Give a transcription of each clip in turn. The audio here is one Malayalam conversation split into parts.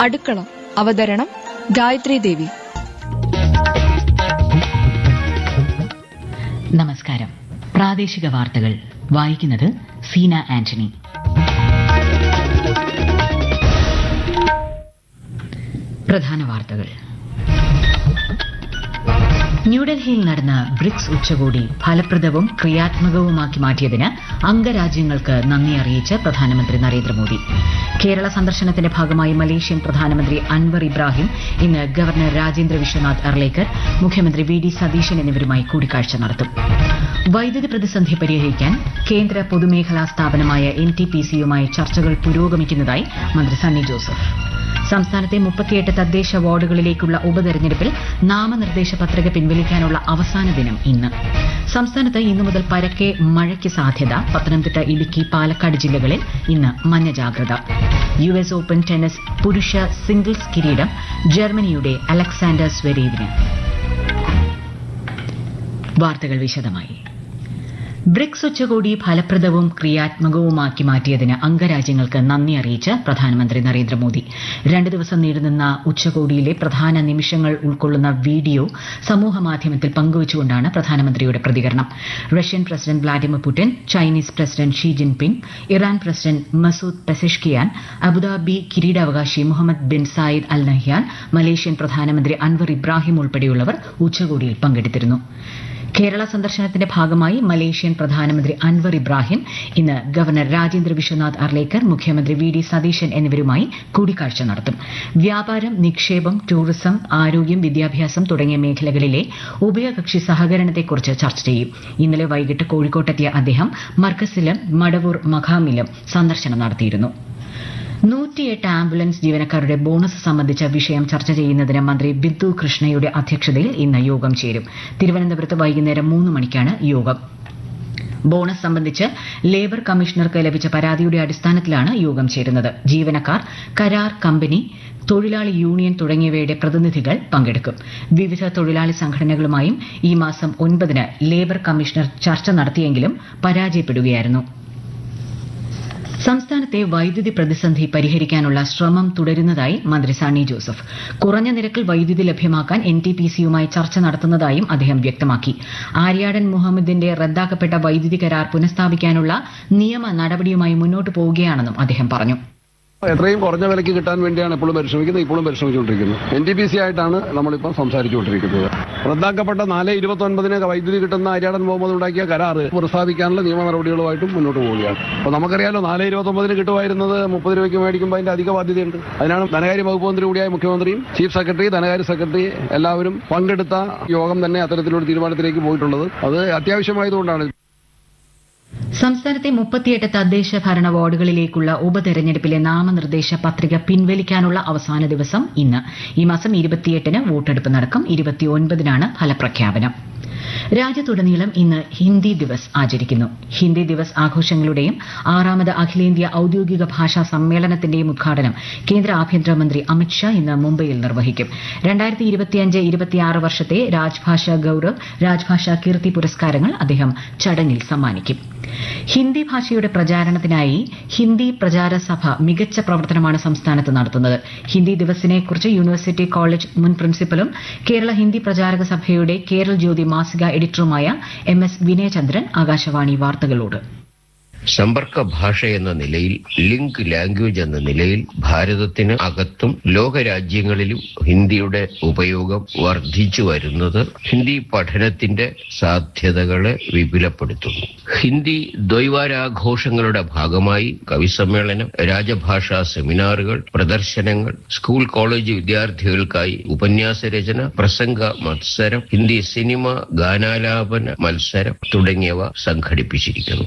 അടുക്കള അവതരണം ഗായത്രി ദേവി നമസ്കാരം പ്രാദേശിക വാർത്തകൾ വായിക്കുന്നത് സീന ആന്റണി പ്രധാന വാർത്തകൾ ന്യൂഡൽഹിയിൽ നടന്ന ബ്രിക്സ് ഉച്ചകോടി ഫലപ്രദവും ക്രിയാത്മകവുമാക്കി മാറ്റിയതിന് അംഗരാജ്യങ്ങൾക്ക് നന്ദി അറിയിച്ച് പ്രധാനമന്ത്രി നരേന്ദ്രമോദി കേരള സന്ദർശനത്തിന്റെ ഭാഗമായി മലേഷ്യൻ പ്രധാനമന്ത്രി അൻവർ ഇബ്രാഹിം ഇന്ന് ഗവർണർ രാജേന്ദ്ര വിശ്വനാഥ് അർലേക്കർ മുഖ്യമന്ത്രി വി ഡി സതീശൻ എന്നിവരുമായി കൂടിക്കാഴ്ച നടത്തും വൈദ്യുതി പ്രതിസന്ധി പരിഹരിക്കാൻ കേന്ദ്ര പൊതുമേഖലാ സ്ഥാപനമായ എൻ ടി പി സിയുമായി ചർച്ചകൾ പുരോഗമിക്കുന്നതായി മന്ത്രി സണ്ണി ജോസഫ് സംസ്ഥാനത്തെ മുപ്പത്തിയെട്ട് തദ്ദേശ വാർഡുകളിലേക്കുള്ള ഉപതെരഞ്ഞെടുപ്പിൽ നാമനിർദ്ദേശ പത്രിക പിൻവലിക്കാനുള്ള അവസാന ദിനം ഇന്ന് സംസ്ഥാനത്ത് ഇന്നു മുതൽ പരക്കെ മഴയ്ക്ക് സാധ്യത പത്തനംതിട്ട ഇടുക്കി പാലക്കാട് ജില്ലകളിൽ ഇന്ന് മഞ്ഞ ജാഗ്രത യു എസ് ഓപ്പൺ ടെന്നീസ് പുരുഷ സിംഗിൾസ് കിരീടം ജർമ്മനിയുടെ അലക്സാണ്ടർ സ്വരീവിന് വാർത്തകൾ വിശദമായി ബ്രിക്സ് ഉച്ചകോടി ഫലപ്രദവും ക്രിയാത്മകവുമാക്കി മാറ്റിയതിന് അംഗരാജ്യങ്ങൾക്ക് നന്ദി അറിയിച്ച് പ്രധാനമന്ത്രി നരേന്ദ്രമോദി രണ്ട് ദിവസം നീണ്ടുനിന്ന ഉച്ചകോടിയിലെ പ്രധാന നിമിഷങ്ങൾ ഉൾക്കൊള്ളുന്ന വീഡിയോ സമൂഹമാധ്യമത്തിൽ പങ്കുവച്ചുകൊണ്ടാണ് പ്രധാനമന്ത്രിയുടെ പ്രതികരണം Russian president Vladimir Putin Chinese president Xi Jinping Iran president Masoud Pezeshkian Abu Dhabi കിരീടാവകാശി Mohammed bin Zayed Al Nahyan Malaysian പ്രധാനമന്ത്രി അൻവർ ഇബ്രാഹിം ഉൾപ്പെടെയുള്ളവർ ഉച്ചകോടിയിൽ പങ്കെടുത്തിരുന്നു കേരള സന്ദർശനത്തിന്റെ ഭാഗമായി മലേഷ്യൻ പ്രധാനമന്ത്രി അൻവർ ഇബ്രാഹിം ഇന്ന് ഗവർണർ രാജേന്ദ്ര വിശ്വനാഥ് അർലേക്കർ മുഖ്യമന്ത്രി വി ഡി സതീശൻ എന്നിവരുമായി കൂടിക്കാഴ്ച നടത്തും വ്യാപാരം നിക്ഷേപം ടൂറിസം ആരോഗ്യം വിദ്യാഭ്യാസം തുടങ്ങിയ മേഖലകളിലെ ഉഭയകക്ഷി സഹകരണത്തെക്കുറിച്ച് ചർച്ച ചെയ്യും ഇന്നലെ വൈകിട്ട് കോഴിക്കോട്ടെത്തിയ അദ്ദേഹം മർക്കസിലും മടവൂർ മഖാമിലും സന്ദർശനം നടത്തിയിരുന്നു നൂറ്റിയെട്ട് ആംബുലൻസ് ജീവനക്കാരുടെ ബോണസ് സംബന്ധിച്ച വിഷയം ചർച്ച ചെയ്യുന്നതിന് മന്ത്രി ബിന്ദു കൃഷ്ണയുടെ അധ്യക്ഷതയിൽ ഇന്ന് യോഗം ചേരും തിരുവനന്തപുരത്ത് വൈകുന്നേരം മൂന്ന് മണിക്കാണ് യോഗം ബോണസ് സംബന്ധിച്ച് ലേബർ കമ്മീഷണർക്ക് ലഭിച്ച പരാതിയുടെ അടിസ്ഥാനത്തിലാണ് യോഗം ചേരുന്നത് ജീവനക്കാർ കരാർ കമ്പനി തൊഴിലാളി യൂണിയൻ തുടങ്ങിയവയുടെ പ്രതിനിധികൾ പങ്കെടുക്കും വിവിധ തൊഴിലാളി സംഘടനകളുമായും ഈ മാസം ഒൻപതിന് ലേബർ കമ്മീഷണർ ചർച്ച നടത്തിയെങ്കിലും പരാജയപ്പെടുകയായിരുന്നു സംസ്ഥാനത്തെ വൈദ്യുതി പ്രതിസന്ധി പരിഹരിക്കാനുള്ള ശ്രമം തുടരുന്നതായി മന്ത്രി സണ്ണി ജോസഫ് കുറഞ്ഞ നിരക്കിൽ വൈദ്യുതി ലഭ്യമാക്കാൻ എൻ ടി പി സിയുമായി ചർച്ച നടത്തുന്നതായും അദ്ദേഹം വ്യക്തമാക്കി ആര്യാടൻ മുഹമ്മദിന്റെ റദ്ദാക്കപ്പെട്ട വൈദ്യുതി കരാർ പുനഃസ്ഥാപിക്കാനുള്ള നിയമ നടപടിയുമായി മുന്നോട്ട് പോവുകയാണെന്നും അദ്ദേഹം പറഞ്ഞു എത്രയും കുറഞ്ഞ വിലയ്ക്ക് കിട്ടാൻ വേണ്ടിയാണ് ഇപ്പോഴും പരിശ്രമിക്കുന്നത് ഇപ്പോഴും പരിശ്രമിച്ചുകൊണ്ടിരിക്കുന്നത് എൻ ടി പി സി ആയിട്ടാണ് നമ്മളിപ്പോൾ സംസാരിച്ചുകൊണ്ടിരിക്കുന്നത് റദ്ദാക്കപ്പെട്ട നാല് ഇരുപത്തി ഒൻപതിന് വൈദ്യുതി കിട്ടുന്ന അരിയാടൻ മുഹമ്മദ് ഉണ്ടാക്കിയ കരാറ് പുനഃസ്ഥാപിക്കാനുള്ള നിയമ നടപടികളുമായിട്ടും മുന്നോട്ട് പോവുകയാണ് അപ്പോൾ നമുക്കറിയാലോ നാല് ഇരുപത്തി ഒമ്പതിന് കിട്ടുമായിരുന്നത് മുപ്പത് രൂപയ്ക്ക് മേടിക്കുമ്പോൾ അതിന്റെ അധിക ബാധ്യതയുണ്ട് അതിനാണ് ധനകാര്യ വകുപ്പ് മന്ത്രി കൂടിയായ മുഖ്യമന്ത്രിയും ചീഫ് സെക്രട്ടറി ധനകാര്യ സെക്രട്ടറി എല്ലാവരും പങ്കെടുത്ത യോഗം തന്നെ അത്തരത്തിലൊരു തീരുമാനത്തിലേക്ക് പോയിട്ടുള്ളത് അത് അത്യാവശ്യമായതുകൊണ്ടാണ് സംസ്ഥാനത്തെ മുപ്പത്തിയെട്ട് തദ്ദേശ ഭരണ വാർഡുകളിലേക്കുള്ള ഉപതെരഞ്ഞെടുപ്പിലെ നാമനിർദ്ദേശ പത്രിക പിൻവലിക്കാനുള്ള അവസാന ദിവസം ഇന്ന് ഈ മാസം ഇരുപത്തിയെട്ടിന് വോട്ടെടുപ്പ് നടക്കും ഇരുപത്തിയൊൻപതിനാണ് ഫലപ്രഖ്യാപനം രാജ്യത്തുടനീളം ഇന്ന് ഹിന്ദി ദിവസ് ആചരിക്കുന്നു ഹിന്ദി ദിവസ് ആഘോഷങ്ങളുടെയും ആറാമത് അഖിലേന്ത്യാ ഔദ്യോഗിക ഭാഷാ സമ്മേളനത്തിന്റെയും ഉദ്ഘാടനം കേന്ദ്ര ആഭ്യന്തരമന്ത്രി അമിത്ഷാ ഇന്ന് മുംബൈയിൽ നിർവഹിക്കും രണ്ടായിരത്തി ഇരുപത്തിയഞ്ച് ഇരുപത്തിയാറ് വർഷത്തെ രാജ്ഭാഷ ഗൌരവ് രാജ്ഭാഷ കീർത്തി പുരസ്കാരങ്ങൾ അദ്ദേഹം ചടങ്ങിൽ സമ്മാനിക്കും ഹിന്ദി ഭാഷയുടെ പ്രചാരണത്തിനായി ഹിന്ദി പ്രചാര സഭ മികച്ച പ്രവർത്തനമാണ് സംസ്ഥാനത്ത് നടത്തുന്നത് ഹിന്ദി ദിവസിനെ കുറിച്ച് യൂണിവേഴ്സിറ്റി കോളേജ് മുൻ പ്രിൻസിപ്പലും കേരള ഹിന്ദി പ്രചാരക സഭയുടെ കേരൾ ജ്യോതി മാസിക എഡിറ്ററുമായ എം എസ് വിനയചന്ദ്രൻ ആകാശവാണി വാർത്തകളോട് സമ്പർക്ക ഭാഷ എന്ന നിലയിൽ ലിങ്ക് ലാംഗ്വേജ് എന്ന നിലയിൽ ഭാരതത്തിന് അകത്തും ലോകരാജ്യങ്ങളിലും ഹിന്ദിയുടെ ഉപയോഗം വർദ്ധിച്ചു വരുന്നത് ഹിന്ദി പഠനത്തിന്റെ സാധ്യതകളെ വിപുലപ്പെടുത്തുന്നു ഹിന്ദി ദ്വൈവാരാഘോഷങ്ങളുടെ ഭാഗമായി കവിസമ്മേളനം രാജഭാഷാ സെമിനാറുകൾ പ്രദർശനങ്ങൾ സ്കൂൾ കോളേജ് വിദ്യാർത്ഥികൾക്കായി ഉപന്യാസ രചന പ്രസംഗ മത്സരം ഹിന്ദി സിനിമ ഗാനാലാപന മത്സരം തുടങ്ങിയവ സംഘടിപ്പിച്ചിരിക്കുന്നു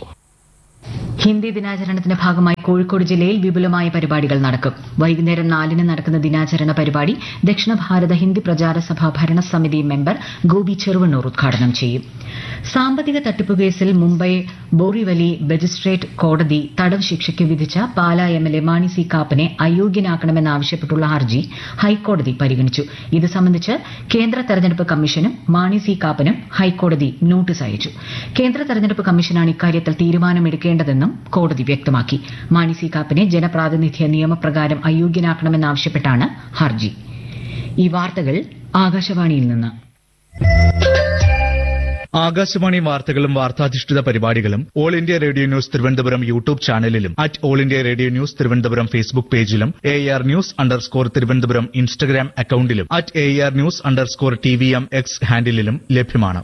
ഹിന്ദി ദിനാചരണത്തിന്റെ ഭാഗമായി കോഴിക്കോട് ജില്ലയിൽ വിപുലമായ പരിപാടികൾ നടക്കും വൈകുന്നേരം നാലിന് നടക്കുന്ന ദിനാചരണ പരിപാടി ദക്ഷിണ ഭാരത ഹിന്ദി പ്രചാര സഭ ഭരണസമിതി മെമ്പർ ഗോപി ചെറുവണ്ണൂർ ഉദ്ഘാടനം ചെയ്യും സാമ്പത്തിക തട്ടിപ്പ് കേസിൽ മുംബൈ ബോറിവലി മജിസ്ട്രേറ്റ് കോടതി തടവ് ശിക്ഷയ്ക്ക് വിധിച്ച Pala M L A Mani C കാപ്പനെ അയോഗ്യനാക്കണമെന്നാവശ്യപ്പെട്ടുള്ള ഹർജി ഹൈക്കോടതി പരിഗണിച്ചു ഇത് സംബന്ധിച്ച് കേന്ദ്ര തെരഞ്ഞെടുപ്പ് കമ്മീഷനും മാണി സി കാപ്പനും ഹൈക്കോടതി നോട്ടീസ് അയച്ചു കേന്ദ്ര തെരഞ്ഞെടുപ്പ് കമ്മീഷനാണ് ഇക്കാര്യത്തിൽ തീരുമാനമെടുക്കേണ്ടതെന്നും കോടതി വ്യക്തമാക്കി മാണി സി കാപ്പനെ ജനപ്രാതിനിധ്യ നിയമപ്രകാരം അയോഗ്യനാക്കണമെന്നാവശ്യപ്പെട്ടാണ് ഹർജി ഈ വാർത്തകൾ ആകാശവാണിയിൽ നിന്ന് ആകാശവാണി വാർത്തകളും വാർത്താധിഷ്ഠിത പരിപാടികളും All India Radio news Thiruvananthapuram YouTube ചാനലിലും at All India Radio news Thiruvananthapuram Facebook പേജിലും A R news underscore Thiruvananthapuram Instagram അക്കൌണ്ടിലും at A R news underscore T V M X ഹാൻഡിലും ലഭ്യമാണ്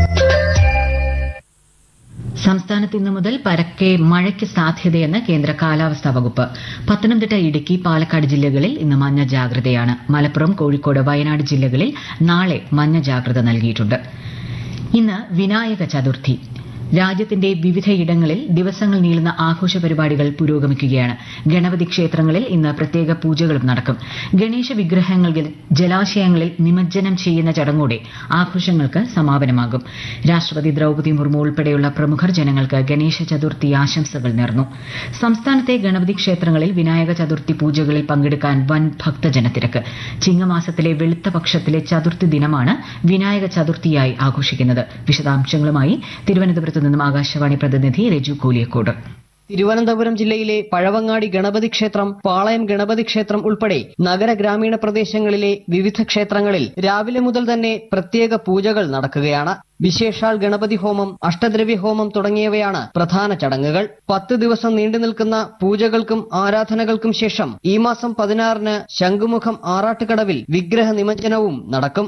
സംസ്ഥാനത്ത് ഇന്നു മുതൽ പരക്കെ മഴയ്ക്ക് സാധ്യതയെന്ന് കേന്ദ്ര കാലാവസ്ഥാ വകുപ്പ് പത്തനംതിട്ട ഇടുക്കി പാലക്കാട് ജില്ലകളിൽ ഇന്ന് മഞ്ഞ ജാഗ്രതയാണ് മലപ്പുറം കോഴിക്കോട് വയനാട് ജില്ലകളിൽ നാളെ മഞ്ഞ ജാഗ്രത നൽകിയിട്ടുണ്ട് ഇന്ന് വിനായക ചതുർത്ഥി രാജ്യത്തിന്റെ വിവിധയിടങ്ങളിൽ ദിവസങ്ങൾ നീളുന്ന ആഘോഷ പരിപാടികൾ പുരോഗമിക്കുകയാണ് ഗണപതി ക്ഷേത്രങ്ങളിൽ ഇന്ന് പ്രത്യേക പൂജകളും നടക്കും ഗണേശ വിഗ്രഹങ്ങൾ ജലാശയങ്ങളിൽ നിമജ്ജനം ചെയ്യുന്ന ചടങ്ങോടെ ആഘോഷങ്ങൾക്ക് സമാപനമാകും രാഷ്ട്രപതി ദ്രൌപദി മുർമു ഉൾപ്പെടെയുള്ള പ്രമുഖർ ജനങ്ങൾക്ക് ഗണേശ ചതുർത്ഥി ആശംസകൾ നേർന്നു സംസ്ഥാനത്തെ ഗണപതി ക്ഷേത്രങ്ങളിൽ വിനായക ചതുർത്ഥി പൂജകളിൽ പങ്കെടുക്കാൻ വൻ ഭക്തജനത്തിരക്ക് ചിങ്ങമാസത്തിലെ വെളുത്ത പക്ഷത്തിലെ ചതുർത്ഥി ദിനമാണ് വിനായക ചതുർത്ഥിയായി ആഘോഷിക്കുന്നത് വിശദാംശങ്ങളുമായി തിരുവനന്തപുരത്ത് നിന്നും ആകാശവാണി പ്രതിനിധി രജു കോലിയക്കോട് തിരുവനന്തപുരം ജില്ലയിലെ പഴവങ്ങാടി ഗണപതി ക്ഷേത്രം പാളയം ഗണപതി ക്ഷേത്രം ഉൾപ്പെടെ നഗര ഗ്രാമീണ പ്രദേശങ്ങളിലെ വിവിധ ക്ഷേത്രങ്ങളിൽ രാവിലെ മുതൽ തന്നെ പ്രത്യേക പൂജകൾ നടക്കുകയാണ് വിശേഷാൽ ഗണപതി ഹോമം അഷ്ടദ്രവ്യ ഹോമം തുടങ്ങിയവയാണ് പ്രധാന ചടങ്ങുകൾ പത്ത് ദിവസം നീണ്ടു നിൽക്കുന്ന പൂജകൾക്കും ആരാധനകൾക്കും ശേഷം ഈ മാസം പതിനാറിന് ശംഖുമുഖം ആറാട്ടുകടവിൽ വിഗ്രഹ നിമജ്ജനവും നടക്കും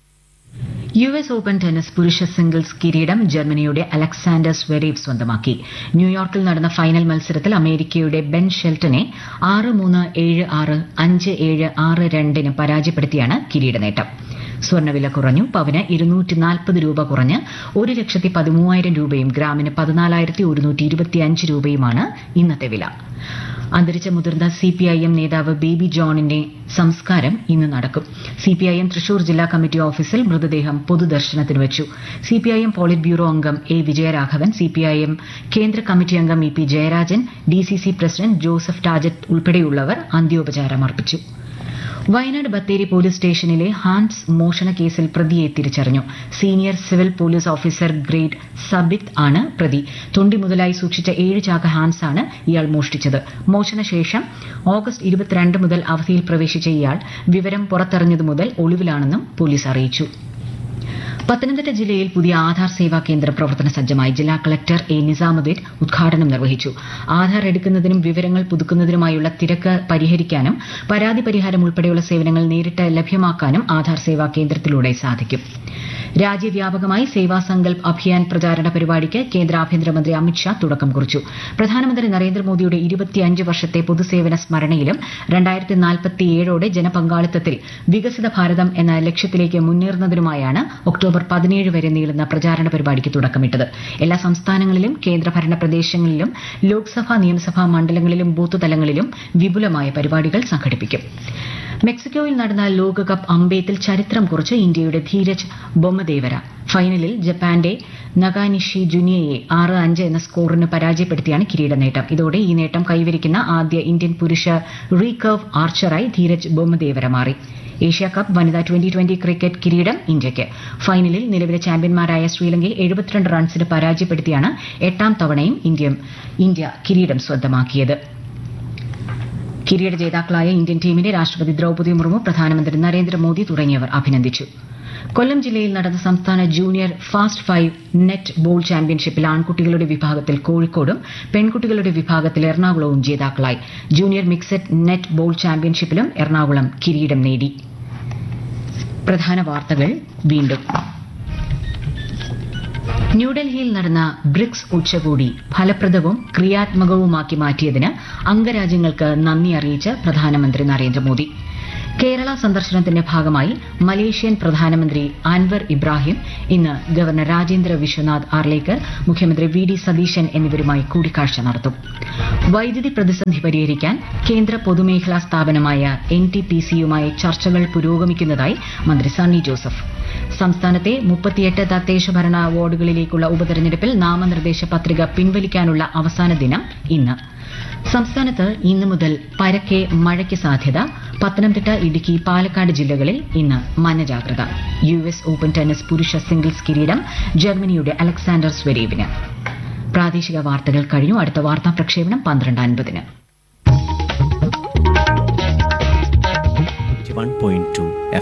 യു എസ് ഓപ്പൺ ടെന്നീസ് പുരുഷ സിംഗിൾസ് കിരീടം ജർമ്മനിയുടെ അലക്സാണ്ടർ സ്വെരേവ് സ്വന്തമാക്കി ന്യൂയോർക്കിൽ നടന്ന ഫൈനൽ മത്സരത്തിൽ അമേരിക്കയുടെ ബെൻ ഷെൽട്ടനെ ആറ് മൂന്ന് ഏഴ് ആറ് അഞ്ച് ഏഴ് ആറ് രണ്ടിന് പരാജയപ്പെടുത്തിയാണ് കിരീട നേട്ടം സ്വർണ്ണവില കുറഞ്ഞു പവന് ഇരുന്നൂറ്റി നാൽപ്പത് രൂപ കുറഞ്ഞ് ഒരു ലക്ഷത്തി പതിമൂവായിരം രൂപയും ഗ്രാമിന് പതിനാലായിരത്തി ഒരുന്നൂറ്റി ഇരുപത്തിയഞ്ച് രൂപയുമാണ് ഇന്നത്തെ വില അന്തരിച്ച മുതിർന്ന സി പി ഐ എം നേതാവ് ബേബി ജോണിന്റെ സംസ്കാരം ഇന്ന് നടക്കും C P I M Thrissur ജില്ലാ കമ്മിറ്റി ഓഫീസിൽ മൃതദേഹം പൊതുദർശനത്തിന് വെച്ചു C P I M polit bureau അംഗം A Vijayaraghavan C P I M കേന്ദ്ര കമ്മിറ്റി അംഗം E P Jayarajan D C C president Joseph Tajet ഉൾപ്പെടെയുള്ളവർ അന്ത്യോപചാരം അർപ്പിച്ചു വയനാട് ബത്തേരി പോലീസ് സ്റ്റേഷനിലെ ഹാൻസ് മോഷണ കേസിൽ പ്രതിയെ തിരിച്ചറിഞ്ഞു senior civil police officer grade Sabith ആണ് പ്രതി തൊണ്ടി മുതലായി സൂക്ഷിച്ച ഏഴ് ചാക്ക് ഹാൻസ് ആണ് ഇയാൾ മോഷ്ടിച്ചത് മോഷണശേഷം ഓഗസ്റ്റ് ഇരുപത്തിരണ്ട് മുതൽ അവധിയിൽ പ്രവേശിച്ച ഇയാൾ വിവരം പുറത്തറിഞ്ഞതു മുതൽ ഒളിവിലാണെന്നും പോലീസ് അറിയിച്ചു പത്തനംതിട്ട ജില്ലയിൽ പുതിയ ആധാർ സേവാ കേന്ദ്രം പ്രവർത്തന സജ്ജമായി ജില്ലാ കളക്ടർ എ നിസാമുദ്ദീൻ ഉദ്ഘാടനം നിർവഹിച്ചു ആധാർ എടുക്കുന്നതിനും വിവരങ്ങൾ പുതുക്കുന്നതിനുമായുള്ള തിരക്ക് പരിഹരിക്കാനും പരാതി പരിഹാരം ഉൾപ്പെടെയുള്ള സേവനങ്ങൾ നേരിട്ട് ലഭ്യമാക്കാനും ആധാർ സേവാ കേന്ദ്രത്തിലൂടെ സാധിക്കും രാജ്യവ്യാപകമായി സേവാ സങ്കൽപ് അഭിയാൻ പ്രചാരണ പരിപാടിക്ക് കേന്ദ്ര ആഭ്യന്തരമന്ത്രി അമിത്ഷാ തുടക്കം കുറിച്ചു പ്രധാനമന്ത്രി നരേന്ദ്രമോദിയുടെ ഇരുപത്തിയഞ്ച് വർഷത്തെ പൊതുസേവന സ്മരണയിലും രണ്ടായിരത്തി നാൽപ്പത്തിയേഴോടെ ജനപങ്കാളിത്തത്തിൽ വികസിത ഭാരതം എന്ന ലക്ഷ്യത്തിലേക്ക് മുന്നേറുന്നതിനുമായാണ് ഒക്ടോബർ പതിനേഴ് വരെ നീളുന്ന പ്രചാരണ പരിപാടിക്ക് തുടക്കമിട്ടത് എല്ലാ സംസ്ഥാനങ്ങളിലും കേന്ദ്രഭരണ പ്രദേശങ്ങളിലും ലോക്സഭാ നിയമസഭാ മണ്ഡലങ്ങളിലും ബൂത്ത് തലങ്ങളിലും വിപുലമായ പരിപാടികൾ സംഘടിപ്പിക്കും മെക്സിക്കോയിൽ നടന്ന ലോകകപ്പ് അമ്പെയ്ത്തിൽ ചരിത്രം കുറിച്ച് ഇന്ത്യയുടെ ധീരജ് ബൊമ്മദേവര ഫൈനലിൽ ജപ്പാന്റെ നഗാനിഷി ജുനിയയെ ആറ് അഞ്ച് എന്ന സ്കോറിന് പരാജയപ്പെടുത്തിയാണ് കിരീട നേട്ടം ഇതോടെ ഈ നേട്ടം കൈവരിക്കുന്ന ആദ്യ ഇന്ത്യൻ പുരുഷ റീകർവ് ആർച്ചറായി ധീരജ് ബൊമ്മദേവര മാറി ഏഷ്യ കപ്പ് വനിതാ ട്വന്റി ട്വന്റി ക്രിക്കറ്റ് കിരീടം ഇന്ത്യയ്ക്ക് ഫൈനലിൽ നിലവിലെ ചാമ്പ്യന്മാരായ ശ്രീലങ്കയെ എഴുപത്തിരണ്ട് റൺസിന് പരാജയപ്പെടുത്തിയാണ് എട്ടാം തവണയും ഇന്ത്യ കിരീടം സ്വന്തമാക്കിയത് കിരീട ജേതാക്കളായ ഇന്ത്യൻ ടീമിനെ രാഷ്ട്രപതി ദ്രൌപദി മുർമു പ്രധാനമന്ത്രി നരേന്ദ്രമോദി തുടങ്ങിയവർ അഭിനന്ദിച്ചു കൊല്ലം ജില്ലയിൽ നടന്ന സംസ്ഥാന junior fast five netball ചാമ്പ്യൻഷിപ്പിൽ ആൺകുട്ടികളുടെ വിഭാഗത്തിൽ കോഴിക്കോടും പെൺകുട്ടികളുടെ വിഭാഗത്തിൽ എറണാകുളവും ജേതാക്കളായി ജൂനിയർ മിക്സഡ് നെറ്റ് ബോൾ ചാമ്പ്യൻഷിപ്പിലും എറണാകുളം കിരീടം നേടി പ്രധാന വാർത്തകൾ വീണ്ടും ന്യൂഡൽഹിയിൽ നടന്ന ബ്രിക്സ് ഉച്ചകോടി ഫലപ്രദവും ക്രിയാത്മകവുമാക്കി മാറ്റിയതിന് അംഗരാജ്യങ്ങൾക്ക് നന്ദി അറിയിച്ച് പ്രധാനമന്ത്രി നരേന്ദ്രമോദി കേരള സന്ദർശനത്തിന്റെ ഭാഗമായി മലേഷ്യൻ പ്രധാനമന്ത്രി അൻവർ ഇബ്രാഹിം ഇന്ന് ഗവർണർ രാജേന്ദ്ര വിശ്വനാഥ് ആർലേക്കർ മുഖ്യമന്ത്രി വി ഡി സതീശൻ എന്നിവരുമായി കൂടിക്കാഴ്ച നടത്തും വൈദ്യുതി പ്രതിസന്ധി പരിഹരിക്കാൻ കേന്ദ്ര പൊതുമേഖലാ സ്ഥാപനമായ എൻ ടി പി സിയുമായി ചർച്ചകൾ പുരോഗമിക്കുന്നതായി മന്ത്രി സണ്ണി ജോസഫ് സംസ്ഥാനത്തെ മുപ്പത്തിയെട്ട് തദ്ദേശ ഭരണ വാർഡുകളിലേക്കുള്ള ഉപതെരഞ്ഞെടുപ്പിൽ നാമനിർദ്ദേശ പത്രിക പിൻവലിക്കാനുള്ള അവസാന ദിനം ഇന്ന് സംസ്ഥാനത്ത് ഇന്നു മുതൽ പരക്കെ മഴയ്ക്ക് സാധ്യത പത്തനംതിട്ട ഇടുക്കി പാലക്കാട് ജില്ലകളിൽ ഇന്ന് മഞ്ഞ ജാഗ്രത യു എസ് ഓപ്പൺ ടെന്നീസ് പുരുഷ സിംഗിൾസ് കിരീടം ജർമ്മനിയുടെ അലക്സാണ്ടർ സ്വരേവിന് പ്രാദേശിക വാർത്തകൾ കഴിഞ്ഞു അടുത്ത വാർത്താ പ്രക്ഷേപണം പന്ത്രണ്ട് അൻപതിന് വൺ പോയിന്റ് ടു എഫ്